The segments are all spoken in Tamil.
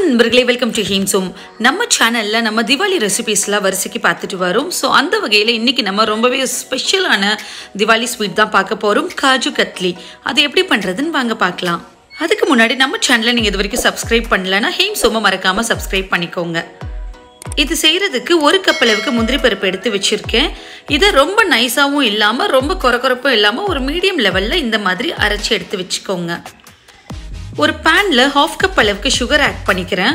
நண்பர்களே வெல்கம் டு ஹீம்சோம் நம்ம சேனலில் நம்ம திவாலி ரெசிபீஸ்லாம் வரிசைக்கு பார்த்துட்டு வரோம் ஸோ அந்த வகையில் இன்றைக்கி நம்ம ரொம்பவே ஸ்பெஷலான திவாலி ஸ்வீட் தான் பார்க்க போகிறோம் காஜு கத்லி அது எப்படி பண்ணுறதுன்னு வாங்க பார்க்கலாம் அதுக்கு முன்னாடி நம்ம சேனலை நீங்கள் இது வரைக்கும் சப்ஸ்கிரைப் பண்ணலன்னா ஹீம்சோமை மறக்காமல் சப்ஸ்கிரைப் பண்ணிக்கோங்க இது செய்கிறதுக்கு ஒரு கப் அளவுக்கு முந்திரி பருப்பு எடுத்து வச்சுருக்கேன் இதை ரொம்ப நைஸாகவும் இல்லாமல் ரொம்ப கொரகொரப்பும் இல்லாமல் ஒரு மீடியம் லெவலில் இந்த மாதிரி அரைச்சி எடுத்து வச்சுக்கோங்க ஒரு பேனில் ஹாஃப் கப் அளவுக்கு சுகர் ஆட் பண்ணிக்கிறேன்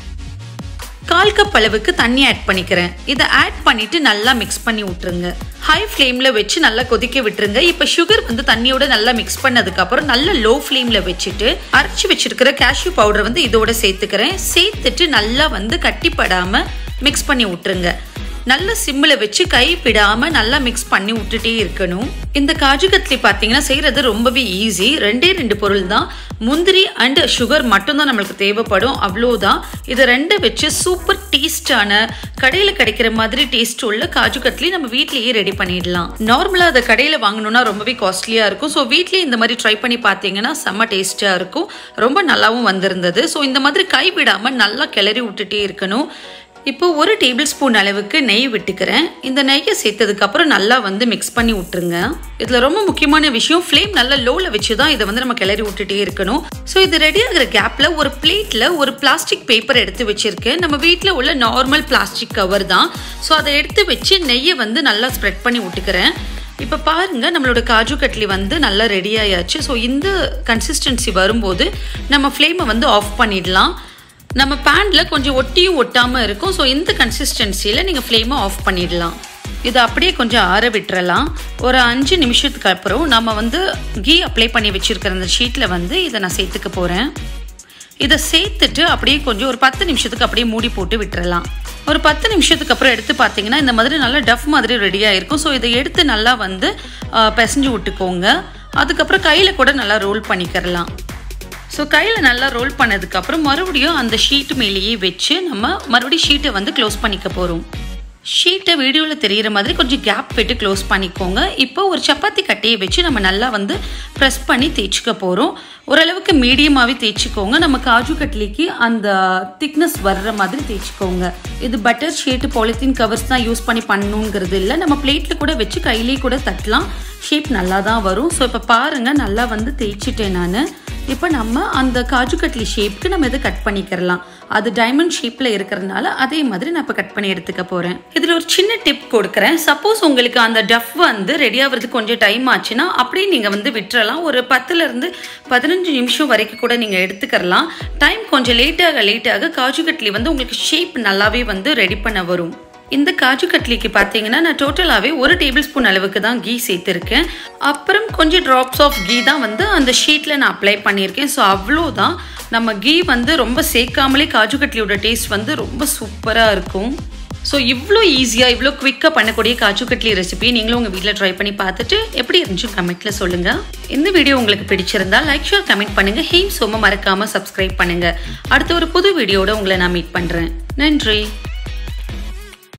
கால் கப் அளவுக்கு தண்ணி ஆட் பண்ணிக்கிறேன் இதை ஆட் பண்ணிட்டு நல்லா மிக்ஸ் பண்ணி விட்டுருங்க ஹை ஃப்ளேமில் வச்சு நல்லா கொதிக்க விட்டுருங்க இப்போ சுகர் வந்து தண்ணியோட நல்லா மிக்ஸ் பண்ணதுக்கப்புறம் நல்ல லோ ஃப்ளேமில் வச்சுட்டு அரைச்சி வச்சிருக்கிற கேஷ்யூ பவுடர் வந்து இதோட சேர்த்துக்கிறேன் சேர்த்துட்டு நல்லா வந்து கட்டிப்படாமல் மிக்ஸ் பண்ணி விட்டுருங்க நல்ல சிம்மில் வச்சு கை பிடாமல் நல்லா மிக்ஸ் பண்ணி விட்டுட்டே இருக்கணும் இந்த காஜு கத்லி பார்த்தீங்கன்னா செய்கிறது ரொம்பவே ஈஸி ரெண்டே ரெண்டு பொருள் தான் முந்திரி அண்ட் சுகர் மட்டும்தான் நம்மளுக்கு தேவைப்படும் அவ்வளோதான் இதை ரெண்டை வச்சு சூப்பர் டேஸ்டான கடையில் கிடைக்கிற மாதிரி டேஸ்ட் உள்ள காஜு கத்லி நம்ம வீட்லேயே ரெடி பண்ணிடலாம் நார்மலாக அதை கடையில் வாங்கணும்னா ரொம்பவே காஸ்ட்லியாக இருக்கும் ஸோ வீட்லேயே இந்த மாதிரி ட்ரை பண்ணி பார்த்தீங்கன்னா செம்ம டேஸ்ட்டாக இருக்கும் ரொம்ப நல்லாவும் வந்திருந்தது ஸோ இந்த மாதிரி கை விடாமல் நல்லா கிளறி விட்டுட்டே இருக்கணும் இப்போ ஒரு டேபிள் ஸ்பூன் அளவுக்கு நெய் விட்டுக்கிறேன் இந்த நெய்யை சேர்த்ததுக்கப்புறம் நல்லா வந்து மிக்ஸ் பண்ணி விட்டுருங்க இதில் ரொம்ப முக்கியமான விஷயம் ஃப்ளேம் நல்லா லோவில் வச்சு தான் இதை வந்து நம்ம கிளறி விட்டுட்டே இருக்கணும் ஸோ இது ரெடி ஆகிற கேப்பில் ஒரு பிளேட்டில் ஒரு பிளாஸ்டிக் பேப்பர் எடுத்து வச்சுருக்கேன் நம்ம வீட்டில் உள்ள நார்மல் பிளாஸ்டிக் கவர் தான் ஸோ அதை எடுத்து வச்சு நெய்யை வந்து நல்லா ஸ்ப்ரெட் பண்ணி விட்டுக்கிறேன் இப்போ பாருங்க நம்மளோட காஜு கட்லி வந்து நல்லா ரெடி ஆயாச்சு ஸோ இந்த கன்சிஸ்டன்சி வரும்போது நம்ம ஃப்ளேமை வந்து ஆஃப் பண்ணிடலாம் நம்ம பேனில் கொஞ்சம் ஒட்டியும் ஒட்டாமல் இருக்கும் ஸோ இந்த கன்சிஸ்டன்சியில் நீங்கள் ஃப்ளேமை ஆஃப் பண்ணிடலாம் இதை அப்படியே கொஞ்சம் ஆற விட்டுறலாம் ஒரு அஞ்சு நிமிஷத்துக்கு அப்புறம் நம்ம வந்து கீ அப்ளை பண்ணி வச்சுருக்கிற அந்த ஷீட்டில் வந்து இதை நான் சேர்த்துக்க போகிறேன் இதை சேர்த்துட்டு அப்படியே கொஞ்சம் ஒரு பத்து நிமிஷத்துக்கு அப்படியே மூடி போட்டு விட்டுறலாம் ஒரு பத்து நிமிஷத்துக்கு அப்புறம் எடுத்து பார்த்தீங்கன்னா இந்த மாதிரி நல்லா டஃப் மாதிரி ரெடியாக இருக்கும் ஸோ இதை எடுத்து நல்லா வந்து பிசைஞ்சு விட்டுக்கோங்க அதுக்கப்புறம் கையில் கூட நல்லா ரோல் பண்ணிக்கிறலாம் ஸோ கையில் நல்லா ரோல் பண்ணதுக்கப்புறம் மறுபடியும் அந்த ஷீட் மேலேயே வச்சு நம்ம மறுபடியும் ஷீட்டை வந்து க்ளோஸ் பண்ணிக்க போகிறோம் ஷீட்டை வீடியோவில் தெரிகிற மாதிரி கொஞ்சம் கேப் விட்டு க்ளோஸ் பண்ணிக்கோங்க இப்போ ஒரு சப்பாத்தி கட்டையை வச்சு நம்ம நல்லா வந்து ப்ரெஸ் பண்ணி தேய்ச்சிக்க போகிறோம் ஓரளவுக்கு மீடியமாகவே தேய்ச்சிக்கோங்க நம்ம காஜு கட்லிக்கு அந்த திக்னஸ் வர்ற மாதிரி தேய்ச்சிக்கோங்க இது பட்டர் ஷீட்டு பாலித்தீன் கவர்ஸ் தான் யூஸ் பண்ணி பண்ணணுங்கிறது இல்லை நம்ம பிளேட்டில் கூட வச்சு கையிலேயே கூட தட்டலாம் ஷேப் நல்லா தான் வரும் ஸோ இப்போ பாருங்கள் நல்லா வந்து தேய்ச்சிட்டேன் நான் இப்போ நம்ம அந்த காஜு கட்லி ஷேப்க்கு நம்ம இதை கட் பண்ணிக்கிறலாம் அது டைமண்ட் ஷேப்பில் இருக்கிறதுனால அதே மாதிரி நான் இப்போ கட் பண்ணி எடுத்துக்க போகிறேன் இதில் ஒரு சின்ன டிப் கொடுக்குறேன் சப்போஸ் உங்களுக்கு அந்த டஃப் வந்து ரெடி ஆகிறதுக்கு கொஞ்சம் டைம் ஆச்சுன்னா அப்படியே நீங்கள் வந்து விட்டுறலாம் ஒரு பத்துலேருந்து பதினஞ்சு நிமிஷம் வரைக்கும் கூட நீங்கள் எடுத்துக்கிறலாம் டைம் கொஞ்சம் லேட்டாக லேட்டாக காஜு கட்லி வந்து உங்களுக்கு ஷேப் நல்லாவே வந்து ரெடி பண்ண வரும் இந்த காஜு கட்லிக்கு பார்த்தீங்கன்னா நான் டோட்டலாகவே ஒரு டேபிள் ஸ்பூன் அளவுக்கு தான் கீ சேர்த்துருக்கேன் அப்புறம் கொஞ்சம் ட்ராப்ஸ் ஆஃப் கீ தான் வந்து அந்த ஷீட்டில் நான் அப்ளை பண்ணியிருக்கேன் ஸோ அவ்வளோதான் நம்ம கீ வந்து ரொம்ப சேர்க்காமலே காஜு கட்லியோட டேஸ்ட் வந்து ரொம்ப சூப்பராக இருக்கும் ஸோ இவ்வளோ ஈஸியாக இவ்வளோ குவிக்காக பண்ணக்கூடிய காஜு கட்லி ரெசிபி நீங்களும் உங்கள் வீட்டில் ட்ரை பண்ணி பார்த்துட்டு எப்படி இருந்துச்சு கமெண்ட்டில் சொல்லுங்கள் இந்த வீடியோ உங்களுக்கு பிடிச்சிருந்தா லைக் ஷேர் கமெண்ட் பண்ணுங்கள் ஹீம் சோம மறக்காமல் சப்ஸ்கிரைப் பண்ணுங்கள் அடுத்த ஒரு புது வீடியோட உங்களை நான் மீட் பண்ணுறேன் நன்றி